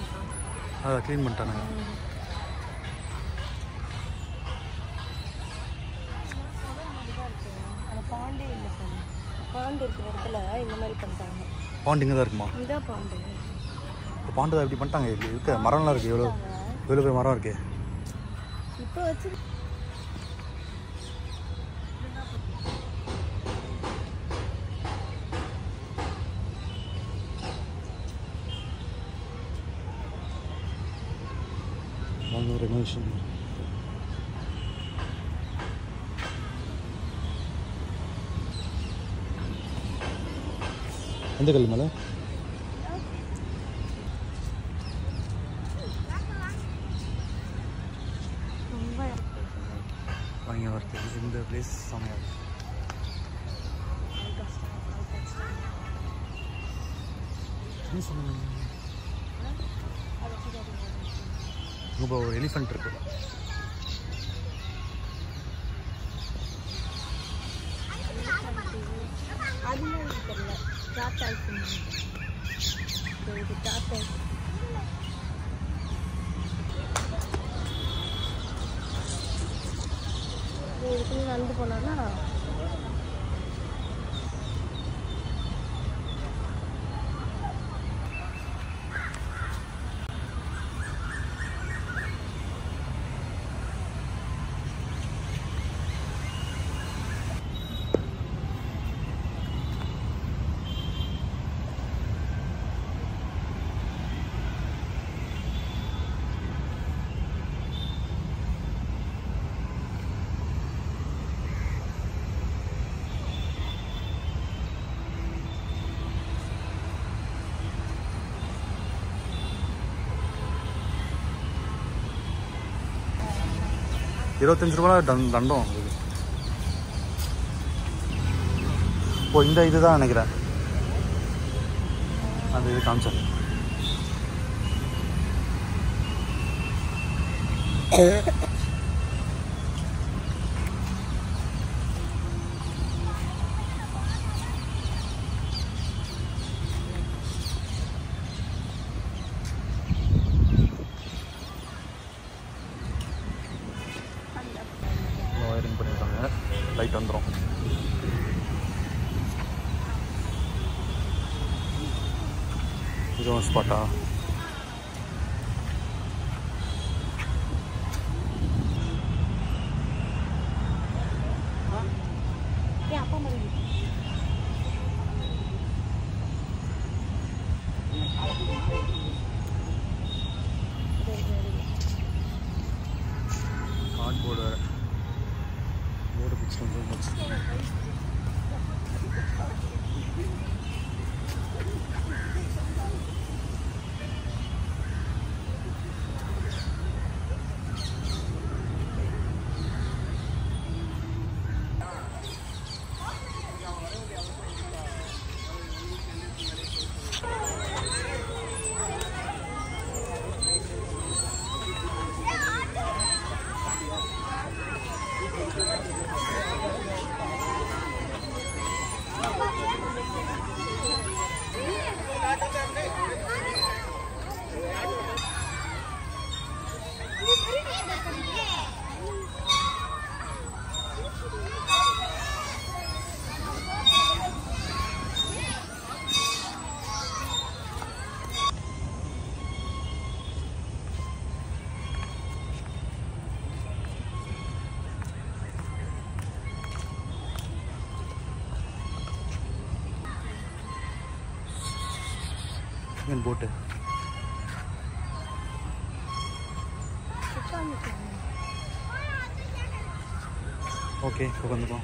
அதை க்ளீன் பண்ணிட்டானுங்க அந்த பாண்டே இல்லை சார் பாண்டு இருக்கிற இடத்துல இந்த மாதிரி பண்ணிட்டாங்க பாண்ட் இங்கே தான் இருக்குமா இதான் பாண்டு இப்போ பாண்டு தான் இப்படி பண்ணிட்டாங்க இருக்கு இருக்க மரம்லாம் இருக்குது எவ்வளோ எவ்வளோ பேர் மரம் இருக்கு இப்போ வச்சு நாங்கள் ரெனோவேஷன் எந்த கல் மேலே ரொம்ப இருக்கு வாங்கி வரது இந்த பிளேஸ் செம்மையாக இருக்கு என்ன சொன்னாங்க இப்போ ஒரு எலிஃபென்ட் இருக்கு அதுலாம் எனக்கு தெரியல டாட்டா இது டாட்டா இதுக்குள்ள நடந்து போனானா இருபத்தஞ்சு ரூபா தண் தண்டம் இது ஓ இந்த இதுதான் நினைக்கிறேன் அந்த இது காமிச்சேன் ஒயரிங் பண்ணியிருக்காங்க லைட் வந்துடும் இதுவும் ஸ்பாட்டா ஏன் அப்பா மாதிரி கார்ட்போர்டு வேறு போர்டு பிக்ஸ் வந்து என் போட்டு ஓகே உட்காந்துக்கலாம்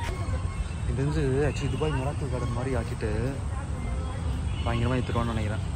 இது வந்து ஆக்சுவலி துபாய் மிராக்கல் கார்டன் மாதிரி ஆக்கிட்டு பயங்கரமாக எடுத்துருவான்னு நினைக்கிறேன்